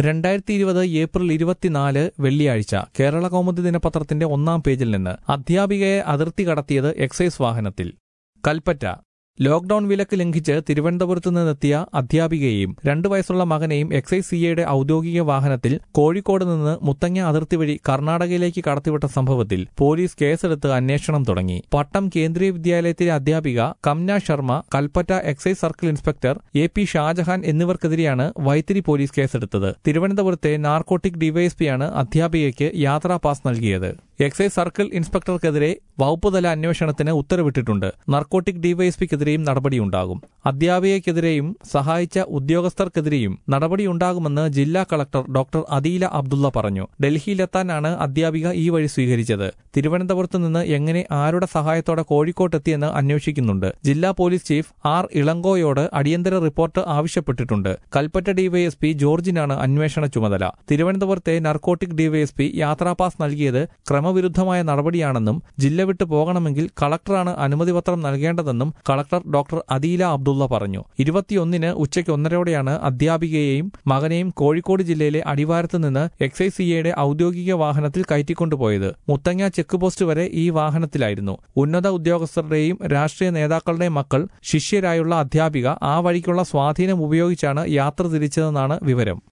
രണ്ടായിരത്തി ഇരുപത് ഏപ്രിൽ ഇരുപത്തിനാല് വെള്ളിയാഴ്ച കേരള കൗമുദി ദിനപത്രത്തിന്റെ ഒന്നാം പേജിൽ നിന്ന് അധ്യാപികയെ അതിർത്തി കടത്തിയത് എക്സൈസ് വാഹനത്തിൽ കൽപ്പറ്റ ലോക്ഡൌൺ വിലക്ക് ലംഘിച്ച് തിരുവനന്തപുരത്ത് നിന്നെത്തിയ അധ്യാപികയെയും രണ്ടു വയസ്സുള്ള മകനെയും എക്സൈസ് സിഐയുടെ ഔദ്യോഗിക വാഹനത്തിൽ കോഴിക്കോട് നിന്ന് മുത്തങ്ങ അതിർത്തി വഴി കർണാടകയിലേക്ക് കടത്തിവിട്ട സംഭവത്തിൽ പോലീസ് കേസെടുത്ത് അന്വേഷണം തുടങ്ങി പട്ടം കേന്ദ്രീയ വിദ്യാലയത്തിലെ അധ്യാപിക Kamna Sharma Kalpetta excise circle inspector A P Shajahan എന്നിവർക്കെതിരെയാണ് വൈത്തിരി പോലീസ് കേസെടുത്തത് തിരുവനന്തപുരത്തെ നാർക്കോട്ടിക് ഡിവൈഎസ്പിയാണ് അധ്യാപികയ്ക്ക് യാത്രാ പാസ് നൽകിയത് എക്സൈസ് സർക്കിൾ ഇൻസ്പെക്ടർക്കെതിരെ വകുപ്പുതല അന്വേഷണത്തിന് ഉത്തരവിട്ടിട്ടുണ്ട് നർക്കോട്ടിക് ഡിവൈഎസ്പിക്കെതിരെയും നടപടിയുണ്ടാകും അധ്യാപികയ്ക്കെതിരെയും സഹായിച്ച ഉദ്യോഗസ്ഥർക്കെതിരെയും നടപടിയുണ്ടാകുമെന്ന് ജില്ലാ കളക്ടർ ഡോക്ടർ അദീല അബ്ദുള്ള പറഞ്ഞു ഡൽഹിയിലെത്താനാണ് അധ്യാപിക ഈ വഴി സ്വീകരിച്ചത് തിരുവനന്തപുരത്ത് നിന്ന് എങ്ങനെ ആരുടെ സഹായത്തോടെ കോഴിക്കോട്ടെത്തിയെന്ന് അന്വേഷിക്കുന്നുണ്ട് ജില്ലാ പോലീസ് ചീഫ് ആർ ഇളങ്കോയോട് അടിയന്തര റിപ്പോർട്ട് ആവശ്യപ്പെട്ടിട്ടുണ്ട് കൽപ്പറ്റ ഡിവൈഎസ്പി ജോർജിനാണ് അന്വേഷണ ചുമതല തിരുവനന്തപുരത്തെ നർക്കോട്ടിക് ഡിവൈഎസ്പി യാത്രാപാസ് നൽകിയത് ക്രമവിരുദ്ധമായ നടപടിയാണെന്നും ജില്ല വിട്ടു പോകണമെങ്കിൽ കളക്ടറാണ് അനുമതി പത്രം നൽകേണ്ടതെന്നും കളക്ടർ ഡോക്ടർ അദീല അബ്ദുള്ള പറഞ്ഞു ഇരുപത്തിയൊന്നിന് ഉച്ചയ്ക്ക് ഒന്നരയോടെയാണ് അധ്യാപികയെയും മകനെയും കോഴിക്കോട് ജില്ലയിലെ അടിവാരത്ത് നിന്ന് എക്സൈസ് സിഐയുടെ ഔദ്യോഗിക വാഹനത്തിൽ കയറ്റിക്കൊണ്ടുപോയത് മുത്തങ്ങ ചെക്ക് പോസ്റ്റ് വരെ ഈ വാഹനത്തിലായിരുന്നു ഉന്നത ഉദ്യോഗസ്ഥരുടെയും രാഷ്ട്രീയ നേതാക്കളുടെയും മക്കൾ ശിഷ്യരായുള്ള അധ്യാപിക ആ വഴിക്കുള്ള സ്വാധീനം ഉപയോഗിച്ചാണ് യാത്ര തിരിച്ചതെന്നാണ് വിവരം